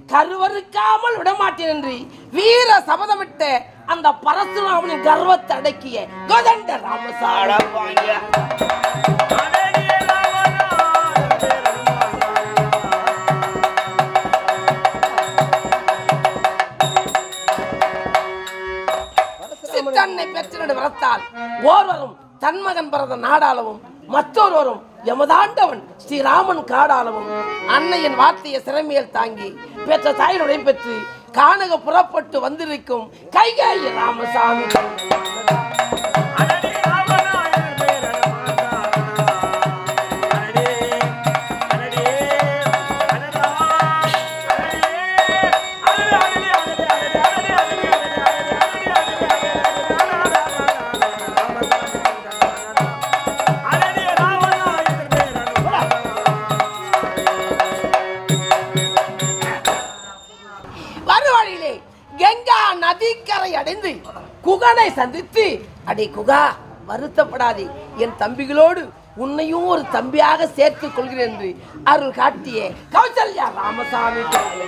கருவறுக்காமல் விடமாட்டேன் என்று வீர சபதமிட்ட அந்த பரசுராமனின் கர்வத்தை அடக்கிய கோதண்ட ராமசாமி சிற்றன்னை பெற்றனடு வரத்தால் ஓர்வரும் தன்மகன் பிறந்த நாடாளவும் மற்றொருவரும் எமதாண்டவன் ஸ்ரீராமன் காடாளவும் அன்னையின் வார்த்தையை சிறமையில் தாங்கி பெற்ற தாயினுடைய பெற்று காணக புறப்பட்டு வந்திருக்கும் கைகேயி ராமசாமி வருவழியிலே கங்கா நதிக்கரை அடைந்து குகனை சந்தித்து அடே குகா வருத்தப்படாதே என் தம்பிகளோடு உன்னையும் ஒரு தம்பியாக சேர்த்துக் கொள்கிறேன் என்று அருள் காட்டிய கௌசல்யா ராமசாமி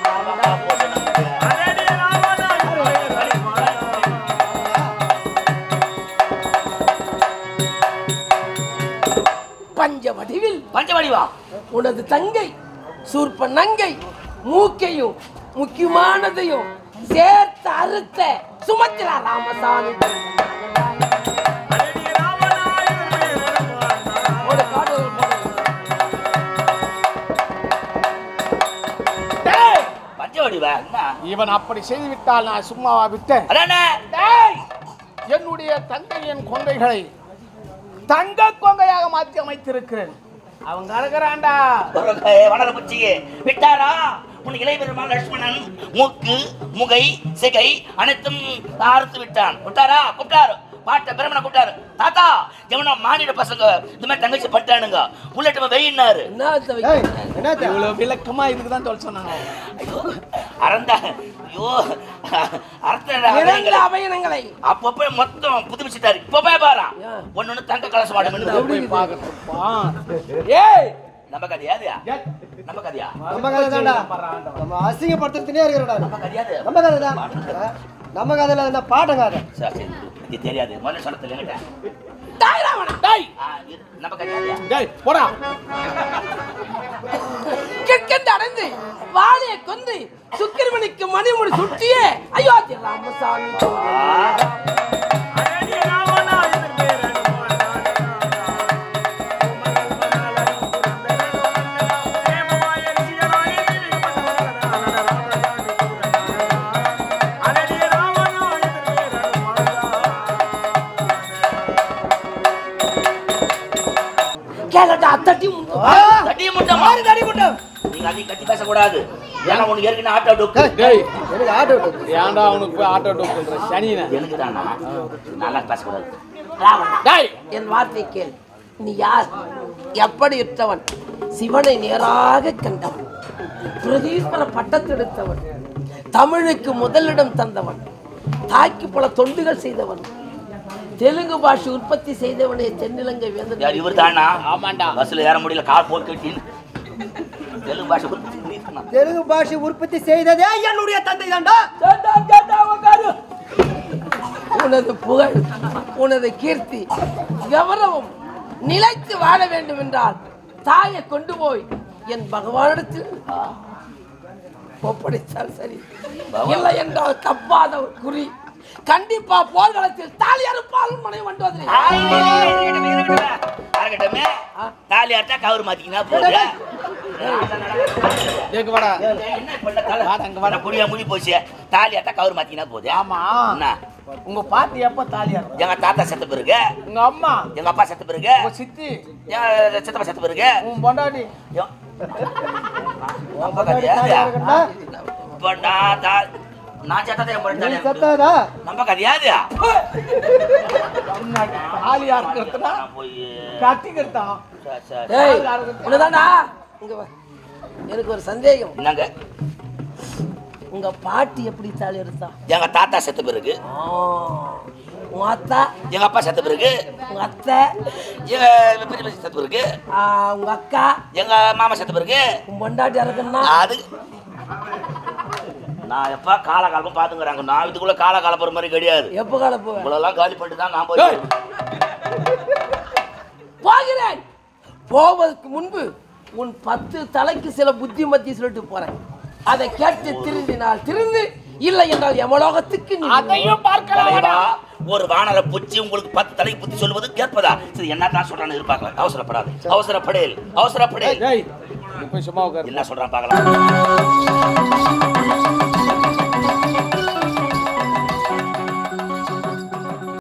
பஞ்ச வடிவில் பஞ்சவடிவா உனது தங்கை சூர்ப நங்கை மூக்கையும் முக்கியமானதையும் சேர்த்து அறுத்த சுமத்திரா ராமசாமி போடு, பாடு, போடு. டேய், பஞ்சவடிவா என்ன இவன் அப்படி செய்து விட்டால் நான் சும்மாவா விட்டேன் அதானே டேய், என்னுடைய தங்கையின் கொங்கைகளை தங்க கொங்கையாக மாற்றி அமைத்திருக்கிறேன் அவன் கலக்கிறான்டா வளர புச்சியே விட்டாரா உன் இளைய பெருமாள் லட்சுமணன் மூக்கு முகை சிகை அனைத்தும் அறுத்து விட்டான் விட்டாரா கூப்பிட்டாரு பாட்ட பிரமனை கூப்பிட்டாரு தாத்தா எவனோ மானிட பசங்க இந்த மாதிரி தங்கச்சி பட்டானுங்க உள்ளட்டு வெயின்னாரு என்ன அர்த்தம் வைக்கிறீங்க? இவ்வளவு விளக்கமா இதுக்கு தான் சொல்ல சொன்னாங்க ஐயோ அறந்தா ஐயோ இரண்டு அர்த்த அபயனங்களை அப்பப்போ மொத்தம் புதுப்பிச்சுட்டாரு இப்போ போய் பாரு ஏன்? ஒன்னு ஒண்ணு தங்க கலசம் ஆடும் போய் பார்க்கறதுப்பா ஏய் நம்ம கதையாது நம்ம கதையா நம்ம கதை தான்டா நம்ம அசிங்கப்படுத்துறதுனே இருக்கிறடா நம்ம கதையாது நம்ம கதை தான் நம்ம கதையில என்ன பாட்ட கதை சரி சரி இது தெரியாது முதல்ல சொல்ல தெரியல தாய் ராவணா டேய் நம்ம கதையாதியா டேய் போடா கிட்கென்று அடைந்து வாலியை கொண்டு சுக்கிரமணிக்கு மணிமுடி சுட்டியே அயோத்தி ராமசாமி கேளடா தட்டி முந்து தட்டிய முட்டம் மாறி தடி முட்டம் நீங்க அதிக கத்தி பேசக்கூடாது ஏன்னா உனக்கு ஏற்கனவே ஆட்டோ டொக்கு டேய் எனக்கு ஆட்டோ விட்டு ஏன்டா அவனுக்கு போய் ஆட்டோ டோப் பண்ற சனியன எனக்கு தானா நல்லா பேசக்கூடாது ராவணா டேய் என் வார்த்தை கேள் நீ யார் எப்படி இருந்தவன் சிவனை நேராக கண்டவன் பிரதீஸ்வர பட்டத்தெடுத்தவன் தமிழுக்கு முதலிடம் தந்தவன் தாக்கி பல தொண்டுகள் செய்தவன் தெலுங்கு பாஷை உற்பத்தி செய்தவனே தென்னிலங்கை வேந்தன் யார் இவர் தானா ஆமாண்டா பஸ்ல ஏற முடியல கால் போல் கட்டின்னு தெலுங்கு பாஷை உற்பத்தி பண்ணியிருக்கானா? தெலுங்கு பாஷை உற்பத்தி செய்ததே என்னுடைய தந்தை தான்டா சேட்டா, சேட்டா, உக்காரு. உனது புகழ் உனது கீர்த்தி கௌரவம் நிலைத்து வாழ வேண்டும் என்றால் தாயை கொண்டு போய் என் பகவானிடத்தில் ஒப்படைத்தால் சரி இல்லை என்றால் தப்பாத ஒரு குறி கண்டிப்பா போர்க்களத்தில் தாலி அறுப்பால் மனை வந்தது ஆய், இருக்கட்டும், இருக்கட்டும். இருக்கட்டுமே. தாலி அட்டா கவுரு மாத்திக்கினா போகுது கேக்கு வாடா என்ன இப்ப தலை? வாடா, அங்க வாடா. குடியா முடி போச்சு தாலி அட்டா கவுரு மாத்திக்கினா போகுது ஆமா என்ன உங்க பாட்டி எப்ப தாலியா எங்க தாத்தா செத்த பிறகு உங்க அம்மா எங்க அப்பா செத்த பிறகு உங்க சித்தி எங்க சித்தப்பா செத்த பிறகு உன் பொண்டாட்டி எ- நம்ம கதையாது இப்ப நான் தா- நான் செத்ததை என் பொண்டாட்டி தாலி அறுக்குது. செத்தாதா நம்ம கதையாது தாலியா இருக்கிறதுனா நான் போய் கட்டிக்கிட்டான் சரி, சரி. ஏய் உனதாண்டா இங்க வா எனக்கு ஒரு சந்தேகம் என்னங்க உங்க பாட்டி எப்படி தாலி எடுத்தா எங்க தாத்தா செத்த பிறகு ஆ, உங்க அத்தா எங்க அப்பா செத்த பிறகு உங்க அத்தை எங்க பெரிய பெரிய செத்த பிறகு ஆ, உங்க அக்கா எங்க மாமா செத்த பிறகு உன் பொண்டாட்டி இறக்குன்னா அது நான் எப்ப காலகாலமா பாத்துக்கிறாங்க நான் இதுக்குள்ள கால காலப்புற மாதிரி கிடையாது எப்ப கால போவேன் இவ்வளவுலாம் காலி பண்ணிட்டு தான் நான் போய் ஏய். போகிறேன் போவதற்கு முன்பு உன் பத்து தலைக்கு சில புத்திமதி சொல்லிட்டு போறேன் அதை கேட்டு திருந்தினால் திருந்து இல்லை என்றால் எமலோகத்துக்கு நீ அதையும் பார்க்கலாம் தலைவா, ஒரு வானர பூச்சி உங்களுக்கு பத்து தலை புத்தி சொல்வது கேட்பதா சரி என்ன தான் சொல்றான்னு எதிர்பார்க்கலாம் அவசரப்படாது அவசரப்படேல் அவசரப்படேல் டேய் நீ போய் சும்மா உட்காரு என்ன சொல்றான் பார்க்கலாம்